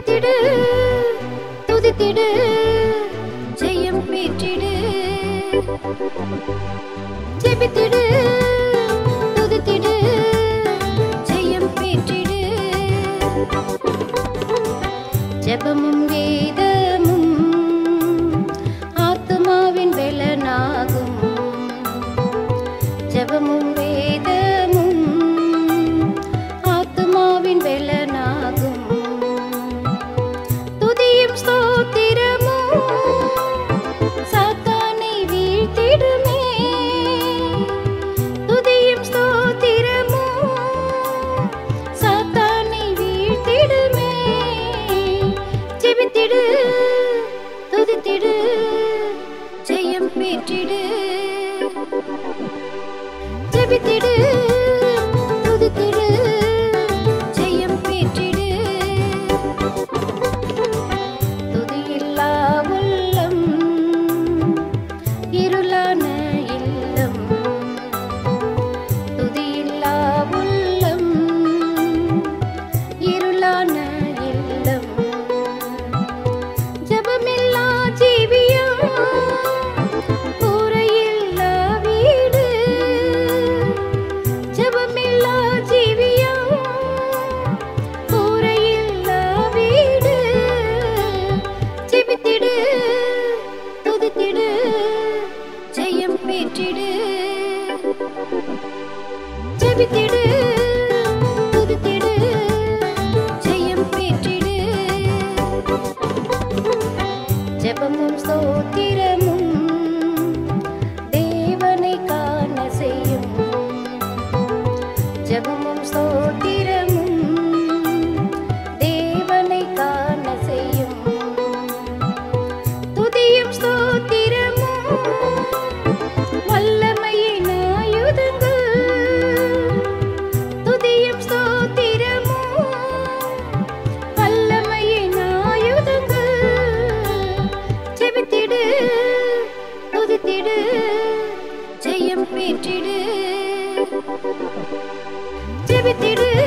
ஜெபித்திடு துதித்திடு ஜெயம் பெற்றிடு ஜெபித்திடு துதித்திடு ஜெயம் பெற்றிடு ஜெபமும் வேதமும் ஆத்துமாவின் வெலனாகும் ஜெபமும் வேதமும் ஆத்துமாவின் வெலனாகும் துதியும் ஸ்தோத்திரமும் சாத்தானை வீழ்த்திடுமே துதியும் ஸ்தோத்திரமும் சாத்தானை வீழ்த்திடுமே ஜெபித்திடு துதித்திடு ஜெயம் பெற்றிடு ஜெபித்திடு துதித்திடு ஜெயம் பெற்றிடு துதியில்லா உள்ளம் இருளான இல்லம் துதியில்லா உள்ளம் இருளான இல்லம் ஜபமில்லா ஜீவியம் கூரையில்லா வீடு ஜபமில்லா ஜீவியம் கூரையில்லா வீடு ஜெபித்திடு துதித்திடு ஜெயம் பெற்றிடு ஜெபித்திடு துதித்திடு ஜெயம் பெற்றிடு ஜெபமும் ஸ்தோத்திரமும் தேவனை காண செய்யும் ஜெபமும் ஸ்தோத்திரமும் தேவனை காண செய்யும் துதியும் ஸ்தோத்திரமும் வல்லமையின் ஆயுதங்கள் துதியும் ஸ்தோத்திரமும் வல்லமையின் ஆயுதங்கள் ஜெபித்திடு துதித்திடு ஜெயம் பெற்றிடு ஜெபித்திடு